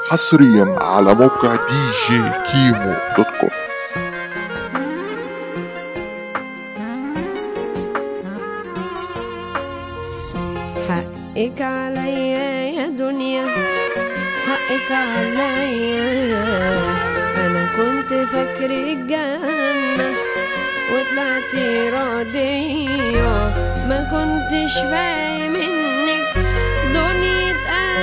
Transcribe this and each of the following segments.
حصريا على موقع دي جي كيمو دوت كوم حقك عليا يا دنيا حقك عليا انا كنت فاكرك جنة وطلعتي راضية ما كنتش فاهم انك دنيا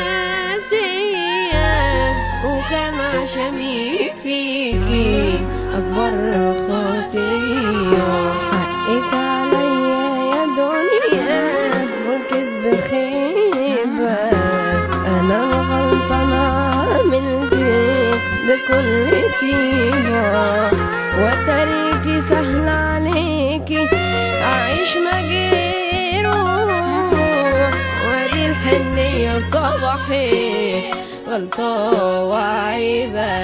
قاسية وكان عشمي فيكي اكبر خطية حقك عليا يا دنيا وكدب خيبة أنا الغلطانة عملتك بكل طيبة وتريكي سهل عليكي أعيش مجروح وادي الحنية صبحت غلطة وعيبة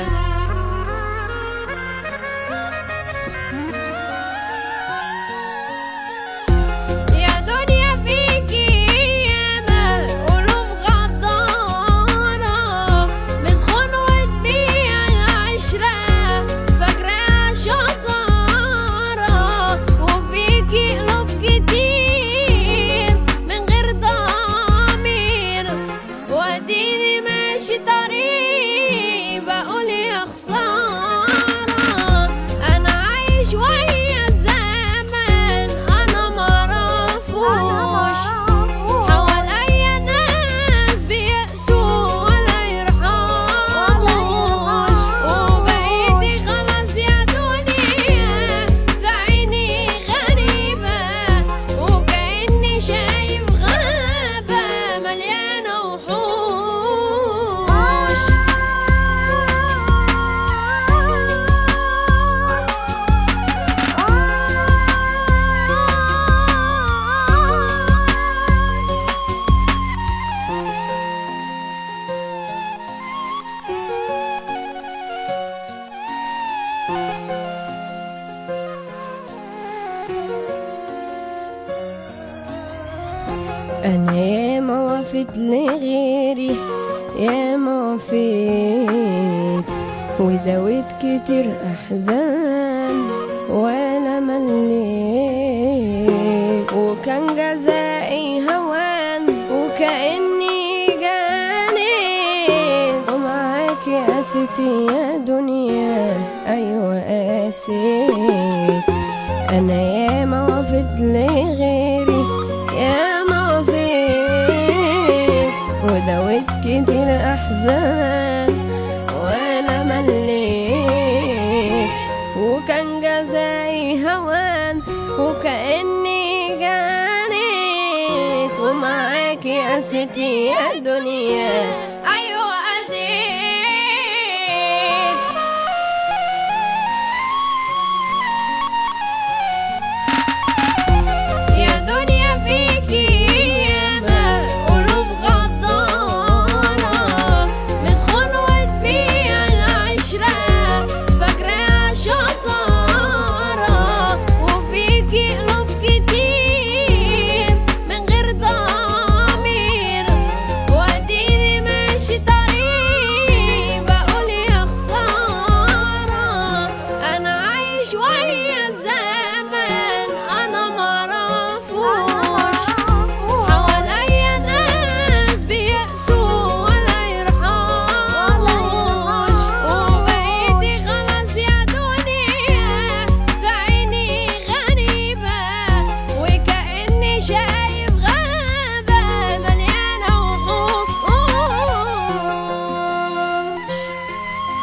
يا دنيا فيكي ياما قلوب غدارة بتخون وتبيع العشرة فاكراها شطارة وفيكي قلوب كتير من غير ضمير واديني ماشي طريق بقول يا خسارة أنا عايش ويا الزمن أنا معرفوش حواليا ناس بيأسوا ولا يرحموش وبقيتي خلاص يا دنيا في عيني غريبة وكأني شايف غابة مليانة وحوش أنا ياما وفيت لغيري ياما وفيت وداويت كتير أحزان ولا مليت وكان جزائي هوان وكأني جانيت ومعاك يا ستي يا دنيا أيوة قاسيت أنا ياما وفيت لغيري ياما وفيت وداويت كتير أحزان ولا مليت وكان جزائي هوان وكأني جانيت ومعاك يا ستي يا دنيا أيوة أزيد يا دنيا فيكي ياما قلوب غدارة بتخون وتبيع العشرة فاكراها شطارة وفيكي قلوب كتير من غير ضمير واديني ماشي طريق بقول يا خسارة أنا عايش ويا الزمن أنا معرفوش حواليا ناس بيأسوا ولا يرحموش وبقيتي خلاص يا دنيا في عيني غريبة وكأني شايف غابة مليانة وحوش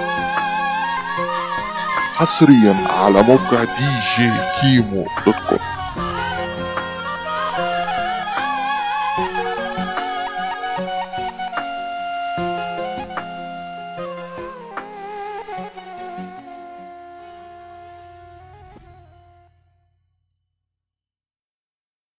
حصريا على موقع دي جي كيمو دوت كوم